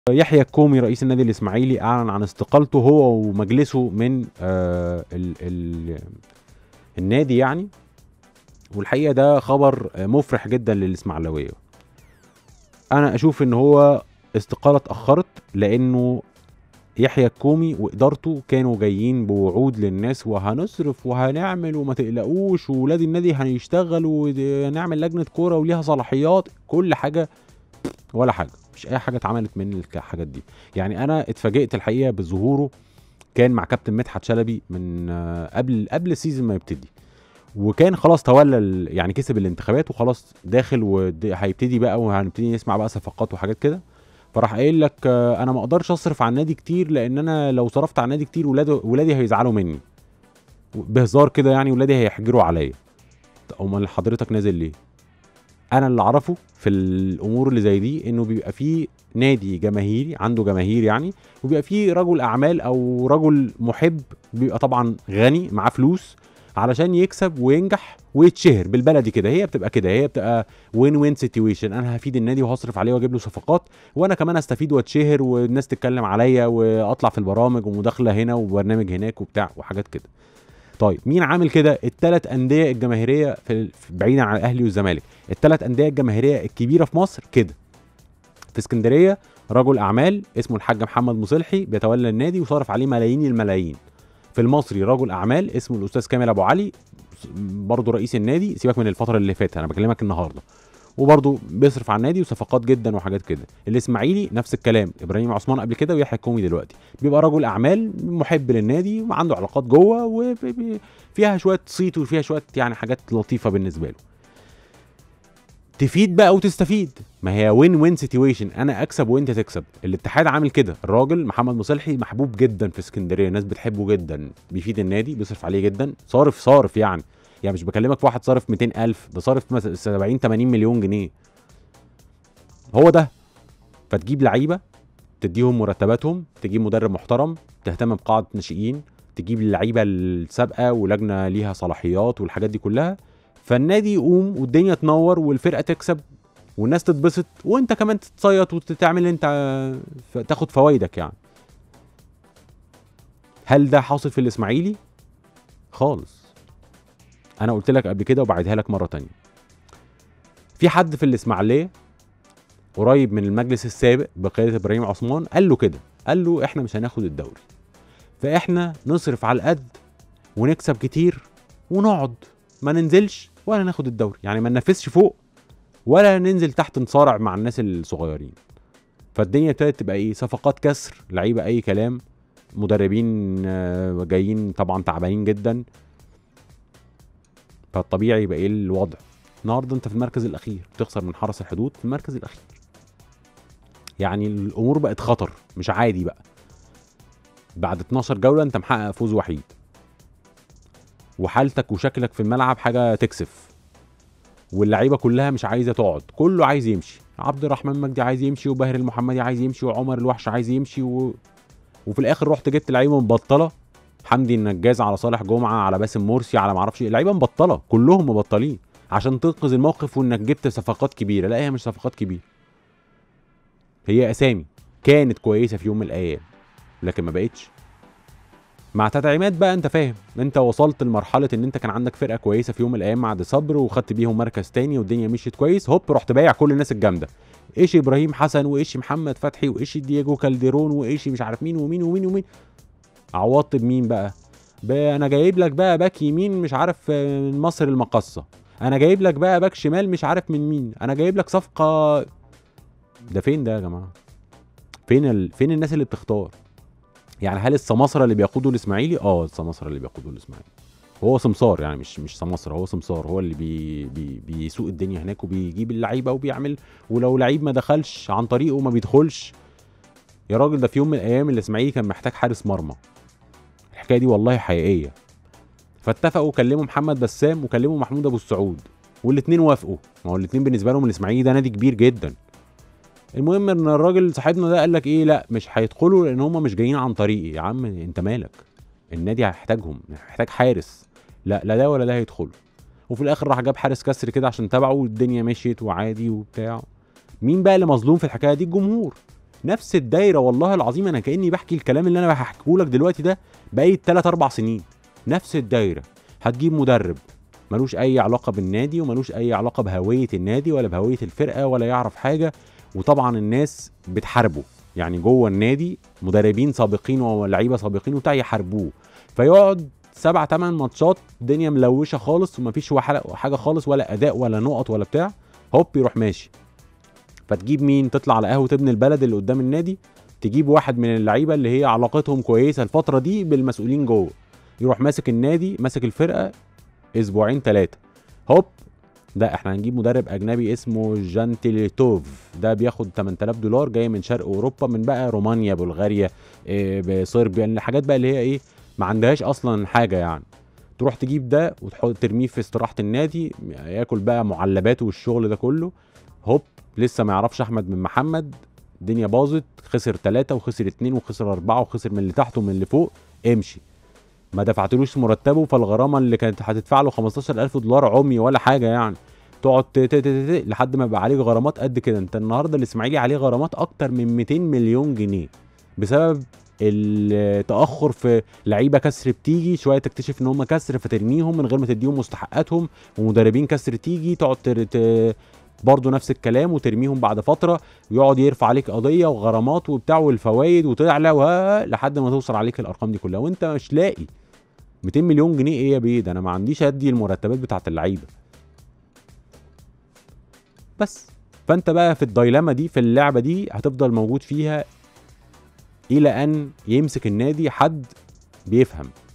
يحيى الكومي رئيس النادي الاسماعيلي اعلن عن استقالته هو ومجلسه من آه ال ال النادي يعني والحقيقه ده خبر آه، مفرح جدا للاسماعيلاويه انا اشوف ان هو استقاله اتاخرت لانه يحيى الكومي وادارته كانوا جايين بوعود للناس وهنصرف وهنعمل وما تقلقوش وولاد النادي هنشتغل ونعمل لجنه كوره وليها صلاحيات كل حاجه ولا حاجه مش اي حاجه اتعملت من الحاجات دي يعني انا اتفاجئت الحقيقه بظهوره كان مع كابتن مدحت شلبي من آه، قبل قبل السيزون ما يبتدي وكان خلاص تولى ال- يعني كسب الانتخابات وخلاص داخل وهيبتدي بقى وهنبتدي نسمع بقى صفقات وحاجات كده فراح قايل لك آه، انا ما اقدرش اصرف على النادي كتير لان انا لو صرفت على النادي كتير ولادي ولادي هيزعلوا مني بهزار كده يعني ولادي هيحجروا عليا امال حضرتك نازل ليه انا اللي اعرفه في الامور اللي زي دي انه بيبقى فيه نادي جماهيري عنده جماهير يعني وبيبقى فيه رجل اعمال او رجل محب بيبقى طبعا غني معاه فلوس علشان يكسب وينجح ويتشهر بالبلدي كده هي بتبقى كده هي بتبقى وين وين سيتويشن انا هفيد النادي وهصرف عليه واجيب له صفقات وانا كمان استفيد واتشهر والناس تتكلم عليا واطلع في البرامج ومداخله هنا وبرنامج هناك وبتاع وحاجات كده طيب مين عامل كده الثلاث انديه الجماهيريه في ال- في- بعيدا عن الاهلي والزمالك الثلاث انديه الجماهيريه الكبيره في مصر كده في اسكندريه رجل اعمال اسمه الحاج محمد مصلحي بيتولى النادي وصرف عليه ملايين الملايين في المصري رجل اعمال اسمه الاستاذ كامل ابو علي برضه رئيس النادي سيبك من الفتره اللي فاتت انا بكلمك النهارده وبرضه بيصرف على النادي وصفقات جدا وحاجات كده الاسماعيلي نفس الكلام ابراهيم عثمان قبل كده ويحيى الكومي دلوقتي بيبقى رجل اعمال محب للنادي وعنده علاقات جوه وفيها شويه صيت وفيها شويه يعني حاجات لطيفه بالنسبه له تفيد بقى وتستفيد ما هي وين وين سيتويشن انا اكسب وانت تكسب الاتحاد عامل كده الراجل محمد مصلحي محبوب جدا في اسكندريه الناس بتحبه جدا بيفيد النادي بيصرف عليه جدا صارف صارف يعني يعني مش بكلمك في واحد صارف 200000 ده صارف مثلا 70 80 مليون جنيه هو ده فتجيب لعيبه تديهم مرتباتهم تجيب مدرب محترم تهتم بقاعده ناشئين تجيب اللعيبه السابقه ولجنه ليها صلاحيات والحاجات دي كلها فالنادي يقوم والدنيا تنور والفرقه تكسب والناس تتبسط وانت كمان تتصيط وتعمل انت ف- تاخد فوايدك يعني هل ده حاصل في الاسماعيلي خالص انا قلت لك قبل كده وبعيدها لك مره تانية في حد في الاسماعيليه قريب من المجلس السابق بقياده ابراهيم عثمان قال له كده قال له احنا مش هناخد الدوري فاحنا نصرف على القد ونكسب كتير ونقعد ما ننزلش ولا ناخد الدوري يعني ما ننافسش فوق ولا ننزل تحت نصارع مع الناس الصغيرين فالدنيا ابتدت تبقى ايه صفقات كسر لعيبه اي كلام مدربين آه، جايين طبعا تعبانين جدا فالطبيعي يبقى ايه الوضع النهارده انت في المركز الاخير بتخسر من حرس الحدود في المركز الاخير يعني الامور بقت خطر مش عادي بقى بعد 12 جوله انت محقق فوز وحيد وحالتك وشكلك في الملعب حاجه تكسف واللعيبه كلها مش عايزه تقعد كله عايز يمشي عبد الرحمن مجدي عايز يمشي وباهر المحمدي عايز يمشي وعمر الوحش عايز يمشي و... وفي الاخر رحت جبت لعيبه مبطله حمدي النجاز على صالح جمعه على باسم مرسي على معرفش ايه لعيبه مبطله كلهم مبطلين عشان تنقذ الموقف وانك جبت صفقات كبيره لا هي مش صفقات كبيره هي اسامي كانت كويسه في يوم من الايام لكن ما بقتش مع تدعيمات بقى انت فاهم انت وصلت لمرحله ان انت كان عندك فرقه كويسه في يوم من الايام مع دي صبر وخدت بيهم مركز تاني والدنيا مشيت كويس هوب رحت بايع كل الناس الجامده ايش ابراهيم حسن وايش محمد فتحي وايش دييجو كالديرون وايش مش عارف مين ومين ومين ومين عوضت بمين بقى ب- انا جايب لك بقى باك يمين مش عارف آه، من مصر المقصه انا جايب لك بقى باك شمال مش عارف من مين انا جايب لك صفقه ده فين ده يا جماعه فين ال... فين الناس اللي بتختار يعني هل السماسره اللي بيقودوا الاسماعيلي اه السماسره اللي بيقودوا الاسماعيلي هو سمسار يعني مش مش سماسره هو سمسار هو اللي بي بي بيسوق الدنيا هناك وبيجيب اللعيبه وبيعمل ولو لعيب ما دخلش عن طريقه ما بيدخلش يا راجل ده في يوم من الايام الاسماعيلي كان محتاج حارس مرمى الحكايه دي والله حقيقيه فاتفقوا كلموا محمد بسام وكلموا محمود ابو السعود والاثنين وافقوا ما هو الاثنين بالنسبه لهم الاسماعيلي ده نادي كبير جدا المهم ان الراجل صاحبنا ده قال لك ايه لا مش هيدخلوا لان هم مش جايين عن طريقي يا عم انت مالك النادي هيحتاجهم هيحتاج حارس لا لا ده ولا ده هيدخلوا وفي الاخر راح جاب حارس كسر كده عشان تبعه والدنيا مشيت وعادي وبتاع مين بقى اللي مظلوم في الحكايه دي الجمهور نفس الدايره والله العظيم انا كاني بحكي الكلام اللي انا بحكيه لك دلوقتي ده بقالي 3 4 سنين نفس الدايره هتجيب مدرب ملوش اي علاقه بالنادي وملوش اي علاقه بهويه النادي ولا بهويه الفرقه ولا يعرف حاجه وطبعا الناس بتحاربه يعني جوه النادي مدربين سابقين ولاعيبه سابقين وبتاع يحاربوه فيقعد سبع تمن ماتشات الدنيا ملوشه خالص ومفيش حاجه خالص ولا اداء ولا نقط ولا بتاع هوب يروح ماشي فتجيب مين تطلع على قهوه ابن البلد اللي قدام النادي تجيب واحد من اللعيبه اللي هي علاقتهم كويسه الفتره دي بالمسؤولين جوه يروح ماسك النادي ماسك الفرقه اسبوعين ثلاثه هوب ده احنا هنجيب مدرب اجنبي اسمه جانتيليتوف ده بياخد 8000 دولار جاي من شرق اوروبا من بقى رومانيا بلغاريا إيه صربيا الحاجات بقى اللي هي ايه ما عندهاش اصلا حاجه يعني تروح تجيب ده وتحط ترميه في استراحه النادي ياكل بقى معلباته والشغل ده كله هوب لسه ما يعرفش احمد من محمد الدنيا باظت خسر ثلاثة وخسر اتنين وخسر أربعة وخسر من اللي تحت ومن اللي فوق امشي ما دفعتلوش مرتبه فالغرامة اللي كانت هتدفع له 15000 دولار عمي ولا حاجة يعني تقعد لحد ما يبقى عليك غرامات قد كده انت النهارده الاسماعيلي عليه غرامات اكتر من 200 مليون جنيه بسبب التاخر في لعيبه كسر بتيجي شويه تكتشف ان هم كسر فترميهم من غير ما تديهم مستحقاتهم ومدربين كسر تيجي تقعد تر... برضه نفس الكلام وترميهم بعد فتره ويقعد يرفع عليك قضيه وغرامات وبتاع والفوائد وتعلى لحد ما توصل عليك الارقام دي كلها وانت مش لاقي 200 مليون جنيه ايه يا بيه ده انا ما عنديش ادي المرتبات بتاعت اللعيبه بس فانت بقى في الدايلاما دي في اللعبه دي هتفضل موجود فيها الى ان يمسك النادي حد بيفهم